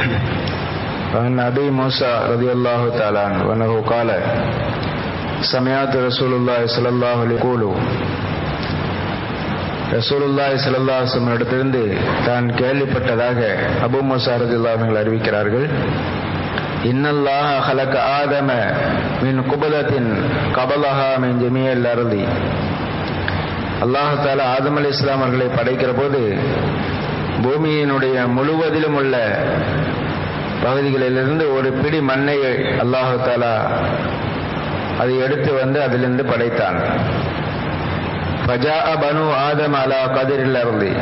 وعن أبي موسى رضي الله تعالى عنه وأنه قال سمعت رسول الله صلى الله عليه يقول ரசூலுல்லாய் சல்லாஹம் இடத்திலிருந்து தான் கேள்விப்பட்டதாக அபு மூசா ரதில்லா அவர்கள் அறிவிக்கிறார்கள் இன்னல்லாஹ ஹலக ஆதம மின் குபலத்தின் கபலஹா மின் ஜமியல் அருளி அல்லாஹு தாலா ஆதம் அலி இஸ்லாம் அவர்களை படைக்கிற போது பூமியினுடைய முழுவதிலும் உள்ள பகுதிகளிலிருந்து ஒரு பிடி மண்ணை அல்லாஹு தாலா அதை எடுத்து வந்து அதிலிருந்து படைத்தான் ஃபஜா பனு ஆதம் அலா கதிரில் அருளி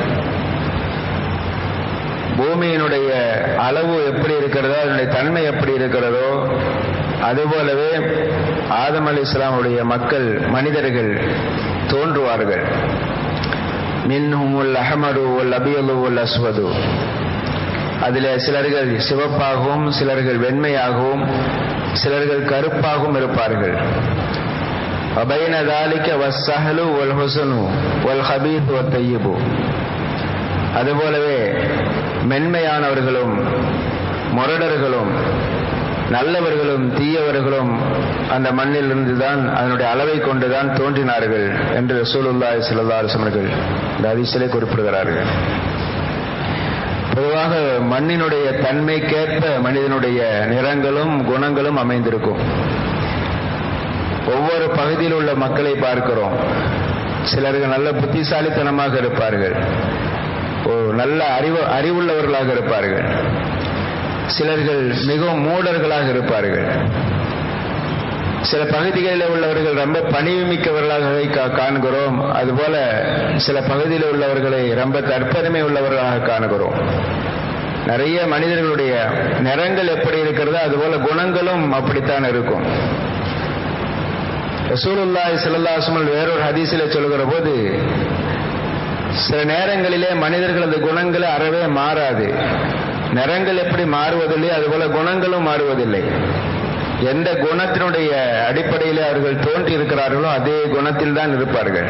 பூமியினுடைய அளவு எப்படி இருக்கிறதோ அதனுடைய தன்மை எப்படி இருக்கிறதோ அதுபோலவே ஆதம் அலி இஸ்லாமுடைய மக்கள் மனிதர்கள் தோன்றுவார்கள் மின்ஹுமுல் அஹமரு உல் அபியலு உல் அஸ்வது அதில் சிலர்கள் சிவப்பாகவும் சிலர்கள் வெண்மையாகவும் சிலர்கள் கருப்பாகவும் இருப்பார்கள் அபைன தாலிக்க வசஹலு ஒல் ஹுசனு ஒல் ஹபீத் ஒல் தையிபு அதுபோலவே மென்மையானவர்களும் முரடர்களும் நல்லவர்களும் தீயவர்களும் அந்த மண்ணிலிருந்து தான் அதனுடைய அளவை கொண்டுதான் தோன்றினார்கள் என்று ரசூலுல்லாய் சிலல்லா அரசமர்கள் இந்த அதிசலை குறிப்பிடுகிறார்கள் பொதுவாக மண்ணினுடைய தன்மைக்கேற்ப மனிதனுடைய நிறங்களும் குணங்களும் அமைந்திருக்கும் ஒவ்வொரு பகுதியில் உள்ள மக்களை பார்க்கிறோம் சிலர்கள் நல்ல புத்திசாலித்தனமாக இருப்பார்கள் நல்ல அறிவு அறிவுள்ளவர்களாக இருப்பார்கள் சிலர்கள் மிகவும் மூடர்களாக இருப்பார்கள் சில பகுதிகளில் உள்ளவர்கள் ரொம்ப பணிவு மிக்கவர்களாக காண்கிறோம் அதுபோல சில பகுதியில் உள்ளவர்களை ரொம்ப தற்பெருமை உள்ளவர்களாக காணுகிறோம் நிறைய மனிதர்களுடைய நிறங்கள் எப்படி இருக்கிறதோ அதுபோல குணங்களும் அப்படித்தான் இருக்கும் ரசூலுல்லாய் சிலல்லாசுமல் வேறொரு ஹதீசில சொல்கிற போது சில நேரங்களிலே மனிதர்களது குணங்கள் அறவே மாறாது நிறங்கள் எப்படி மாறுவதில்லை அதுபோல குணங்களும் மாறுவதில்லை எந்த குணத்தினுடைய அடிப்படையில் அவர்கள் தோன்றி இருக்கிறார்களோ அதே குணத்தில் தான் இருப்பார்கள்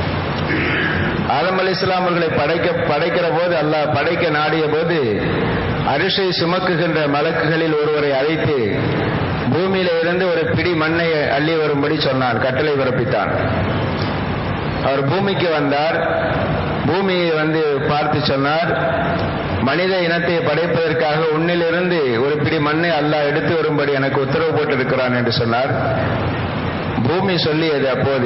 ஆதம் அலி இஸ்லாம் அவர்களை படைக்க படைக்கிற போது அல்லாஹ் படைக்க நாடிய போது அரிசை சுமக்குகின்ற மலக்குகளில் ஒருவரை அழைத்து பூமியில இருந்து ஒரு பிடி மண்ணை அள்ளி வரும்படி சொன்னான் கட்டளை பிறப்பித்தான் அவர் பூமிக்கு வந்தார் பூமியை வந்து பார்த்து சொன்னார் மனித இனத்தை படைப்பதற்காக உன்னிலிருந்து ஒரு பிடி மண்ணை அல்லாஹ் எடுத்து வரும்படி எனக்கு உத்தரவு போட்டிருக்கிறான் என்று சொன்னார் பூமி சொல்லியது அப்போது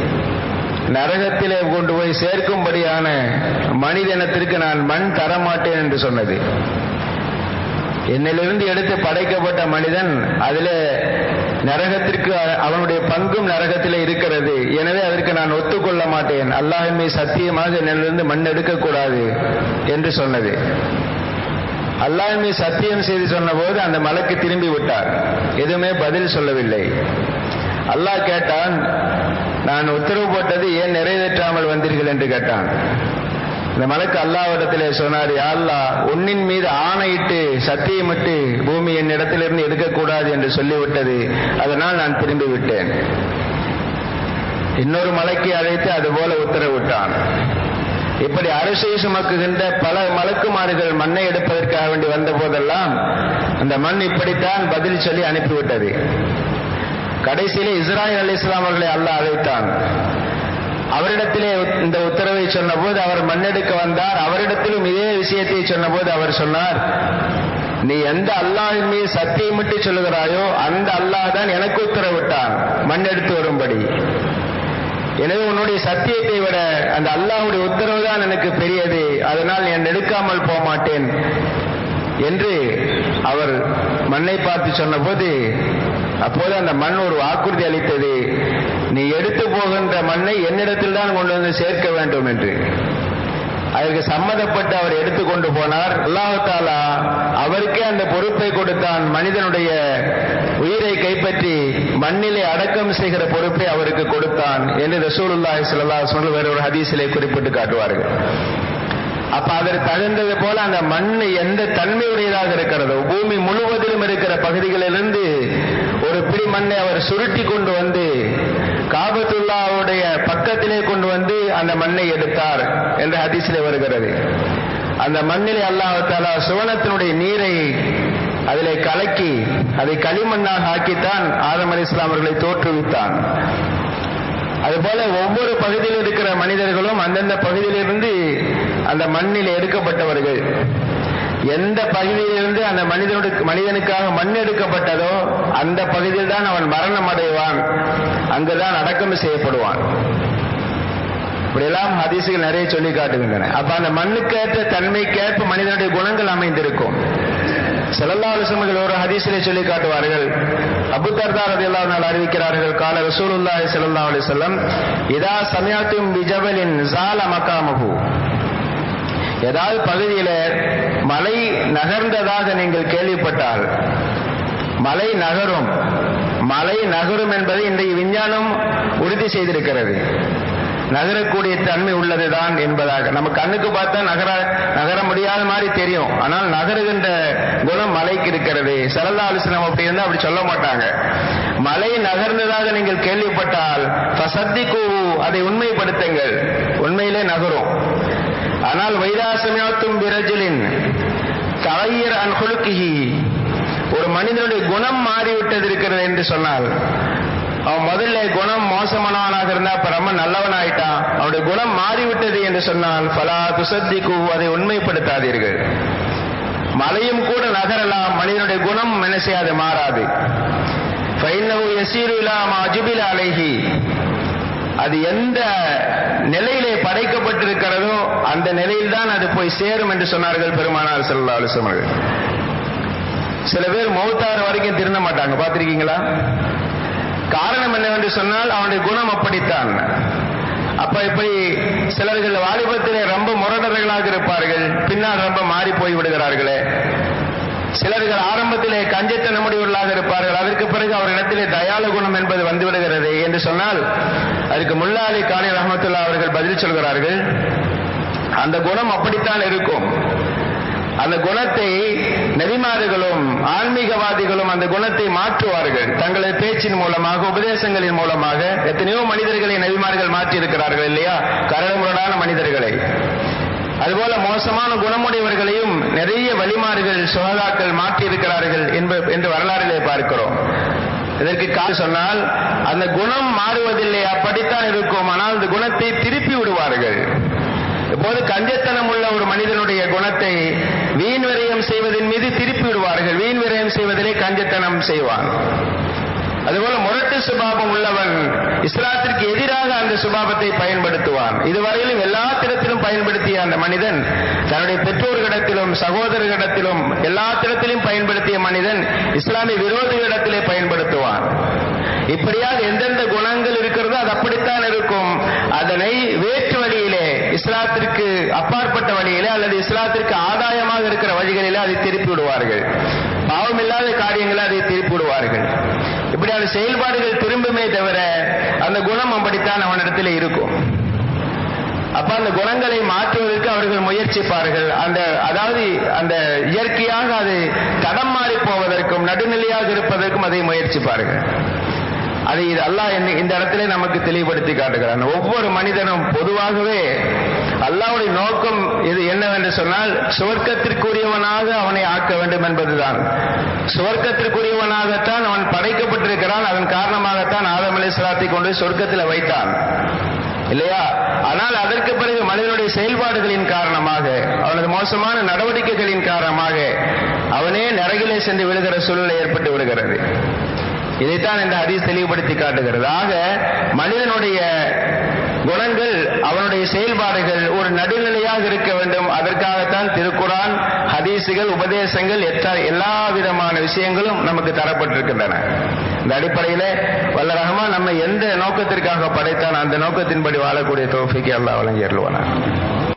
நரகத்திலே கொண்டு போய் சேர்க்கும்படியான மனித இனத்திற்கு நான் மண் தரமாட்டேன் என்று சொன்னது என்னிலிருந்து எடுத்து படைக்கப்பட்ட மனிதன் அதில் நரகத்திற்கு அவனுடைய பங்கும் நரகத்தில் இருக்கிறது எனவே அதற்கு நான் ஒத்துக்கொள்ள மாட்டேன் அல்லாஹுமே சத்தியமாக என்னிலிருந்து மண் எடுக்கக்கூடாது என்று சொன்னது அல்லாஹுமே சத்தியம் செய்து சொன்னபோது அந்த மலைக்கு திரும்பி விட்டார் எதுவுமே பதில் சொல்லவில்லை அல்லாஹ் கேட்டான் நான் உத்தரவு போட்டது ஏன் நிறைவேற்றாமல் வந்தீர்கள் என்று கேட்டான் இந்த மலைக்கு அல்லாவிடத்திலே சொன்னார் அல்லா உன்னின் மீது ஆணையிட்டு சத்தியமிட்டு பூமி என் இடத்திலிருந்து எடுக்கக்கூடாது என்று சொல்லிவிட்டது அதனால் நான் திரும்பி விட்டேன் இன்னொரு மலைக்கு அழைத்து அதுபோல உத்தரவிட்டான் இப்படி அரசை சுமக்குகின்ற பல மலக்குமாறுகள் மண்ணை எடுப்பதற்காக வேண்டி வந்த போதெல்லாம் அந்த மண் இப்படித்தான் பதில் சொல்லி அனுப்பிவிட்டது கடைசியிலே இஸ்ராயல் அலி இஸ்லாம் அவர்களை அல்ல அழைத்தான் அவரிடத்திலே இந்த உத்தரவை சொன்னபோது அவர் மண்ணெடுக்க வந்தார் அவரிடத்திலும் இதே விஷயத்தை சொன்னபோது அவர் சொன்னார் நீ எந்த அல்லாஹின் மீது சத்தியமிட்டு சொல்லுகிறாயோ அந்த அல்லாஹ் தான் எனக்கு உத்தரவிட்டான் மண் எடுத்து வரும்படி எனவே உன்னுடைய சத்தியத்தை விட அந்த அல்லாஹுடைய உத்தரவு தான் எனக்கு பெரியது அதனால் நான் எடுக்காமல் போக மாட்டேன் என்று அவர் மண்ணை பார்த்து சொன்னபோது அப்போது அந்த மண் ஒரு வாக்குறுதி அளித்தது நீ எடுத்து போகின்ற மண்ணை என்னிடத்தில் தான் கொண்டு வந்து சேர்க்க வேண்டும் என்று அதற்கு சம்மதப்பட்டு அவர் எடுத்துக்கொண்டு போனார் அல்லாஹாலா அவருக்கே அந்த பொறுப்பை கொடுத்தான் மனிதனுடைய உயிரை கைப்பற்றி மண்ணிலே அடக்கம் செய்கிற பொறுப்பை அவருக்கு கொடுத்தான் என்று ரசூலுல்லாஹி ஸல்லல்லாஹு அலைஹி வஸல்லம் வேற ஒரு ஹதீஸிலே குறிப்பிட்டு காட்டுவார்கள் அப்ப அதற்கு தகுந்தது போல அந்த மண் எந்த தன்மையுடையதாக இருக்கிறதோ பூமி முழுவதிலும் இருக்கிற பகுதிகளிலிருந்து ஒரு பிடி மண்ணை அவர் சுருட்டி கொண்டு வந்து காபத்துல்லாவுடைய பக்கத்திலே கொண்டு வந்து அந்த மண்ணை எடுத்தார் என்று ஹதீஸிலே வருகிறது அந்த மண்ணிலே அல்லாஹாலா சுவனத்தினுடைய நீரை அதிலே கலக்கி அதை களிமண்ணாக ஆக்கித்தான் ஆதம் அலி இஸ்லாம் அவர்களை தோற்றுவித்தான் அதுபோல ஒவ்வொரு பகுதியில் இருக்கிற மனிதர்களும் அந்தந்த பகுதியிலிருந்து அந்த மண்ணில் எடுக்கப்பட்டவர்கள் எந்த பகுதியிலிருந்து அந்த மனிதனுடைய மனிதனுக்காக மண் எடுக்கப்பட்டதோ அந்த பகுதியில் தான் அவன் மரணம் அடைவான் அங்குதான் அடக்கம் செய்யப்படுவான் இப்படியெல்லாம் ஹதீசுகள் நிறைய சொல்லி காட்டுகின்றன அப்ப அந்த மண்ணுக்கேற்ற தன்மைக்கேற்ப மனிதனுடைய குணங்கள் அமைந்திருக்கும் செல்லல்லா அலுவலர்கள் ஒரு ஹதீஸிலே சொல்லி காட்டுவார்கள் அபு தர்தார் ரதி நாள் அறிவிக்கிறார்கள் கால ரசூலுல்லாஹி ஸல்லல்லாஹு அலைஹி வஸல்லம் இதா சமயத்தும் பிஜபலின் ஜால மகாமஹு ஏதாவது பகுதியில மலை நகர்ந்ததாக நீங்கள் கேள்விப்பட்டால் மலை நகரும் மலை நகரும் என்பதை இன்றைய விஞ்ஞானம் உறுதி செய்திருக்கிறது நகரக்கூடிய தன்மை உள்ளதுதான் என்பதாக நம்ம கண்ணுக்கு பார்த்தா நகர நகர முடியாத மாதிரி தெரியும் ஆனால் நகருகின்ற குணம் மலைக்கு இருக்கிறது சரதா அலுவலம் அப்படி இருந்தா அப்படி சொல்ல மாட்டாங்க மலை நகர்ந்ததாக நீங்கள் கேள்விப்பட்டால் சத்திக்கு அதை உண்மைப்படுத்துங்கள் உண்மையிலே நகரும் ஆனால் வைதாசமியாத்தும் பிரஜலின் கலையர் அன் குலுக்கிஹி ஒரு மனிதனுடைய குணம் மாறிவிட்டது இருக்கிறது என்று சொன்னால் அவன் முதல்ல குணம் மோசமானவனாக இருந்தா அப்ப ரொம்ப நல்லவன் ஆயிட்டான் அவனுடைய குணம் மாறிவிட்டது என்று சொன்னால் பலா துசத்திக்கு அதை உண்மைப்படுத்தாதீர்கள் மலையும் கூட நகரலாம் மனிதனுடைய குணம் என்ன செய்யாது மாறாது அஜுபில் அலைகி அது எந்த நிலையிலே படைக்கப்பட்டிருக்கிறதோ அந்த நிலையில்தான் அது போய் சேரும் என்று சொன்னார்கள் பெருமானார் செல்லா அலுவலர்கள் சில பேர் மௌத்தாறு வரைக்கும் திருந்த மாட்டாங்க பார்த்திருக்கீங்களா காரணம் என்னவென்று சொன்னால் அவனுடைய குணம் அப்படித்தான் அப்ப இப்படி சிலர்கள் வாலிபத்திலே ரொம்ப முரடர்களாக இருப்பார்கள் பின்னால் ரொம்ப மாறி போய் விடுகிறார்களே சிலர்கள் ஆரம்பத்திலே கஞ்சத்தனமுடையவர்களாக இருப்பார்கள் அதற்கு பிறகு அவரிடத்திலே தயால குணம் என்பது வந்துவிடுகிறது என்று சொன்னால் அதுக்கு முல்லாலி காலி ரஹமத்துல்லா அவர்கள் பதில் சொல்கிறார்கள் அந்த குணம் அப்படித்தான் இருக்கும் அந்த குணத்தை நெறிமாறுகளும் ஆன்மீகவாதிகளும் அந்த குணத்தை மாற்றுவார்கள் தங்களது பேச்சின் மூலமாக உபதேசங்களின் மூலமாக எத்தனையோ மனிதர்களை நெறிமார்கள் மாற்றி இருக்கிறார்கள் இல்லையா கரடுமுரடான மனிதர்களை அதுபோல மோசமான குணமுடையவர்களையும் நிறைய வழிமாறுகள் சுகதாக்கள் மாற்றி இருக்கிறார்கள் என்று வரலாறிலே பார்க்கிறோம் இதற்கு காரணம் சொன்னால் அந்த குணம் மாறுவதில்லை அப்படித்தான் இருக்கும் ஆனால் அந்த குணத்தை திருப்பி விடுவார்கள் இப்போது கஞ்சத்தனம் உள்ள ஒரு மனிதனுடைய குணத்தை வீண் விரயம் செய்வதன் மீது திருப்பி விடுவார்கள் வீண் விரயம் செய்வதிலே கஞ்சத்தனம் செய்வான் அதுபோல முரட்டு சுபாவம் உள்ளவன் இஸ்லாத்திற்கு எதிராக அந்த சுபாவத்தை பயன்படுத்துவான் இதுவரையிலும் எல்லா திறத்திலும் பயன்படுத்திய அந்த மனிதன் தன்னுடைய பெற்றோர்களிடத்திலும் சகோதரர்களிடத்திலும் எல்லா திறத்திலும் பயன்படுத்திய மனிதன் இஸ்லாமிய விரோதிகளிடத்திலே பயன்படுத்துவான் இப்படியாக எந்தெந்த குணங்கள் இருக்கிறதோ அது அப்படித்தான் இருக்கும் அதனை வேற்று வழியிலே இஸ்லாத்திற்கு அப்பாற்பட்ட வழியிலே அல்லது இஸ்லாத்திற்கு ஆதாயமாக இருக்கிற வழிகளிலே அதை திருப்பி விடுவார்கள் பாவமில்லாத காரியங்களை அதை திருப்பி விடுவார்கள் இப்படியான செயல்பாடுகள் திரும்புமே தவிர அந்த குணம் அப்படித்தான் அவனிடத்தில் இருக்கும் அப்ப அந்த குணங்களை மாற்றுவதற்கு அவர்கள் முயற்சிப்பார்கள் அந்த அதாவது அந்த இயற்கையாக அது தடம் மாறி போவதற்கும் நடுநிலையாக இருப்பதற்கும் அதை முயற்சிப்பார்கள் அதை அல்லாஹ் இந்த இடத்துல நமக்கு தெளிவுபடுத்தி காட்டுகிறான் ஒவ்வொரு மனிதனும் பொதுவாகவே அல்லாவுடைய நோக்கம் இது என்னவென்று சொன்னால் சுவர்க்கத்திற்குரியவனாக அவனை ஆக்க வேண்டும் என்பதுதான் சுவர்க்கத்திற்குரியவனாகத்தான் அவன் படைக்கப்பட்டிருக்கிறான் அதன் காரணமாகத்தான் ஆதம் அலி சலாத்தை கொண்டு சொர்க்கத்தில் வைத்தான் இல்லையா ஆனால் அதற்கு பிறகு மனிதனுடைய செயல்பாடுகளின் காரணமாக அவனது மோசமான நடவடிக்கைகளின் காரணமாக அவனே நரகிலே சென்று விழுகிற சூழ்நிலை ஏற்பட்டு விடுகிறது இதைத்தான் இந்த ஹதீஸ் தெளிவுபடுத்தி காட்டுகிறது ஆக மனிதனுடைய குணங்கள் அவனுடைய செயல்பாடுகள் ஒரு நடுநிலையாக இருக்க வேண்டும் அதற்காகத்தான் திருக்குறான் ஹதீசுகள் உபதேசங்கள் எல்லா விதமான விஷயங்களும் நமக்கு தரப்பட்டிருக்கின்றன இந்த அடிப்படையில வல்ல ரஹ்மான் நம்ம எந்த நோக்கத்திற்காக படைத்தான் அந்த நோக்கத்தின்படி வாழக்கூடிய தோஃபிக்கு எல்லாம் வழங்கி அருள்வானா